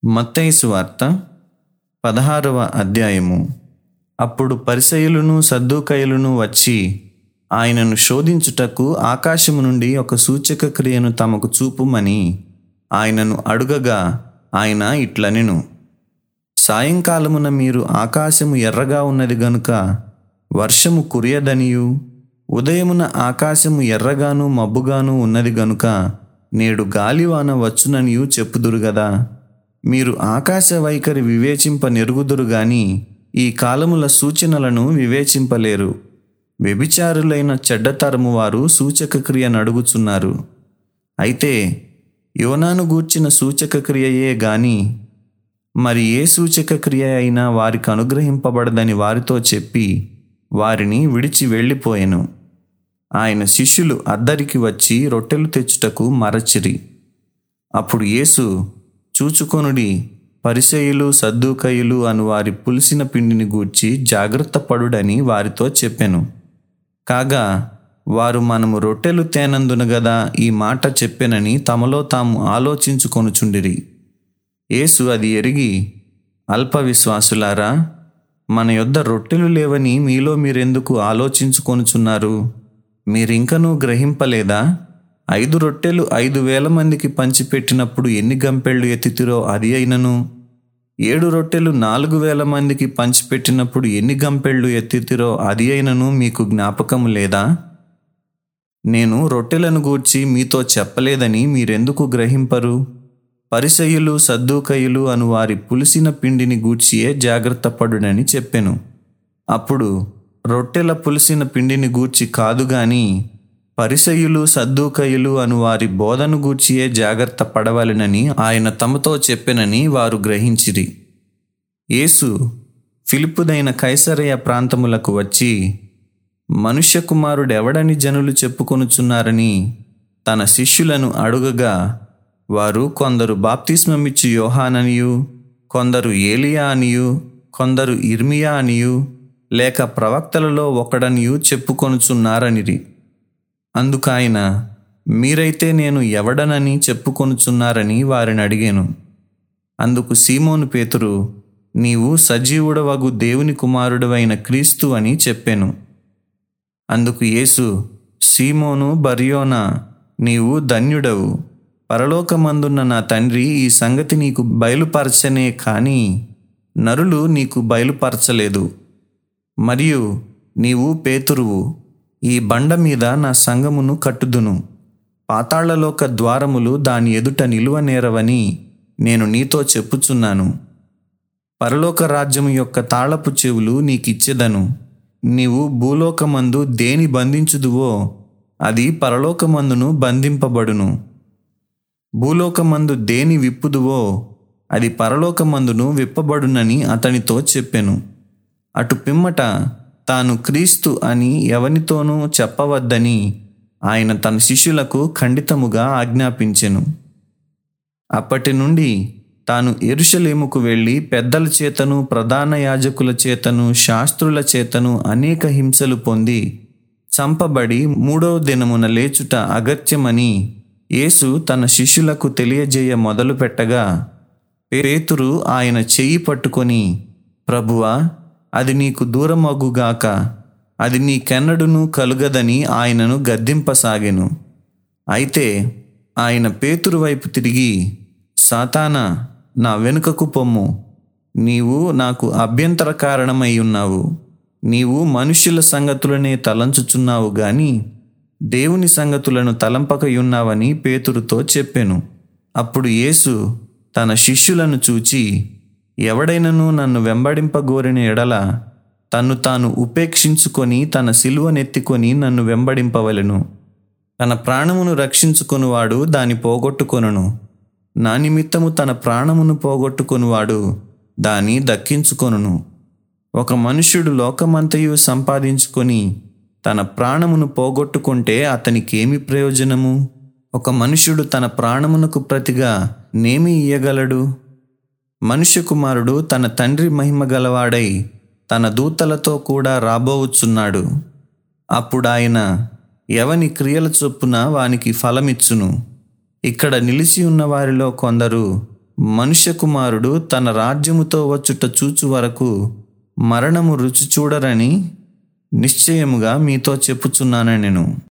మత్తయి వార్త పదహారవ అధ్యాయము అప్పుడు పరిసయులను సద్దూకయులను వచ్చి ఆయనను శోధించుటకు ఆకాశము నుండి ఒక సూచక క్రియను తమకు చూపుమని ఆయనను అడుగగా ఆయన ఇట్లనెను సాయంకాలమున మీరు ఆకాశము ఎర్రగా ఉన్నది గనుక వర్షము కురియదనియు ఉదయమున ఆకాశము ఎర్రగాను మబ్బుగాను ఉన్నది గనుక నేడు గాలివాన వచ్చుననియు చెప్పుదురు గదా మీరు ఆకాశ వైఖరి వివేచింప నెరుగుదురు గాని ఈ కాలముల సూచనలను వివేచింపలేరు వ్యభిచారులైన చెడ్డతరము వారు సూచక క్రియను అడుగుచున్నారు అయితే యోనాను గూర్చిన సూచక క్రియయే గాని మరి ఏ సూచక క్రియ అయినా వారికి అనుగ్రహింపబడదని వారితో చెప్పి వారిని విడిచి వెళ్ళిపోయెను ఆయన శిష్యులు అద్దరికి వచ్చి రొట్టెలు తెచ్చుటకు మరచిరి అప్పుడు యేసు చూచుకొనుడి పరిసయులు సద్దూకయులు అను వారి పులిసిన పిండిని గూర్చి జాగ్రత్త పడుడని వారితో చెప్పెను కాగా వారు మనము రొట్టెలు తేనందున గదా ఈ మాట చెప్పెనని తమలో తాము ఆలోచించుకొనుచుండిరి యేసు అది ఎరిగి అల్ప విశ్వాసులారా మన యొద్ద రొట్టెలు లేవని మీలో మీరెందుకు ఆలోచించుకొనుచున్నారు మీరింకనూ గ్రహింపలేదా ఐదు రొట్టెలు ఐదు వేల మందికి పంచిపెట్టినప్పుడు ఎన్ని గంపెళ్ళు ఎత్తితిరో అది అయినను ఏడు రొట్టెలు నాలుగు వేల మందికి పంచిపెట్టినప్పుడు ఎన్ని గంపెళ్ళు ఎత్తితిరో అది అయినను మీకు జ్ఞాపకము లేదా నేను రొట్టెలను గూర్చి మీతో చెప్పలేదని మీరెందుకు గ్రహింపరు పరిసయులు సద్దూకయులు అను వారి పులిసిన పిండిని గూర్చియే జాగ్రత్త పడునని చెప్పెను అప్పుడు రొట్టెల పులిసిన పిండిని గూర్చి కాదు గాని పరిసయులు సద్దూకయులు అను వారి బోధను గూర్చియే జాగ్రత్త పడవలెనని ఆయన తమతో చెప్పెనని వారు గ్రహించిరి యేసు ఫిలిప్పుదైన కైసరయ ప్రాంతములకు వచ్చి మనుష్య కుమారుడెవడని జనులు చెప్పుకొనుచున్నారని తన శిష్యులను అడుగగా వారు కొందరు బాప్తిస్మమిచ్చు యోహాననియు కొందరు ఏలియా అనియు కొందరు ఇర్మియా అనియు లేక ప్రవక్తలలో ఒకడనియు చెప్పుకొనుచున్నారనిరి అందుకాయన మీరైతే నేను ఎవడనని చెప్పుకొనుచున్నారని వారిని అడిగాను అందుకు సీమోను పేతురు నీవు సజీవుడవగు దేవుని కుమారుడవైన క్రీస్తు అని చెప్పాను అందుకు యేసు సీమోను బర్యోనా నీవు ధన్యుడవు పరలోకమందున్న నా తండ్రి ఈ సంగతి నీకు బయలుపరచనే కానీ నరులు నీకు బయలుపరచలేదు మరియు నీవు పేతురువు ఈ బండ మీద నా సంగమును కట్టుదును పాతాళలోక ద్వారములు దాని ఎదుట నిలువనేరవని నేను నీతో చెప్పుచున్నాను పరలోక రాజ్యము యొక్క తాళపు చెవులు నీకిచ్చెదను నీవు భూలోకమందు దేని బంధించుదువో అది పరలోకమందును బంధింపబడును భూలోకమందు దేని విప్పుదువో అది పరలోకమందును విప్పబడునని అతనితో చెప్పెను అటు పిమ్మట తాను క్రీస్తు అని ఎవనితోనూ చెప్పవద్దని ఆయన తన శిష్యులకు ఖండితముగా ఆజ్ఞాపించెను అప్పటి నుండి తాను ఎరుషలేముకు వెళ్ళి పెద్దల చేతను ప్రధాన యాజకుల చేతను శాస్త్రుల చేతను అనేక హింసలు పొంది చంపబడి మూడవ దినమున లేచుట అగత్యమని యేసు తన శిష్యులకు తెలియజేయ మొదలుపెట్టగా పేతురు ఆయన చెయ్యి పట్టుకొని ప్రభువా అది నీకు దూరమగుగాక అది నీకెన్నడును కలుగదని ఆయనను గద్దింపసాగెను అయితే ఆయన పేతురు వైపు తిరిగి సాతానా నా వెనుకకు పొమ్ము నీవు నాకు అభ్యంతర కారణమై ఉన్నావు నీవు మనుష్యుల సంగతులనే తలంచుచున్నావు గాని దేవుని సంగతులను తలంపకయున్నావని పేతురుతో చెప్పెను అప్పుడు యేసు తన శిష్యులను చూచి ఎవడైనను నన్ను వెంబడింపగోరిన ఎడల తన్ను తాను ఉపేక్షించుకొని తన సిలువనెత్తికొని నన్ను వెంబడింపవలెను తన ప్రాణమును రక్షించుకొనువాడు దాని పోగొట్టుకొనును నా నిమిత్తము తన ప్రాణమును పోగొట్టుకొనువాడు దాని దక్కించుకొనును ఒక మనుష్యుడు లోకమంతయు సంపాదించుకొని తన ప్రాణమును పోగొట్టుకుంటే అతనికేమి ప్రయోజనము ఒక మనుష్యుడు తన ప్రాణమునకు ప్రతిగా నేమి ఇయ్యగలడు మనుష్య కుమారుడు తన తండ్రి మహిమ గలవాడై తన దూతలతో కూడా రాబోవచ్చున్నాడు అప్పుడు ఆయన ఎవని క్రియల చొప్పున వానికి ఫలమిచ్చును ఇక్కడ నిలిచి ఉన్న వారిలో కొందరు మనుష్య కుమారుడు తన రాజ్యముతో వచ్చుట చూచు వరకు మరణము రుచి చూడరని నిశ్చయముగా మీతో చెప్పుచున్నాను నేను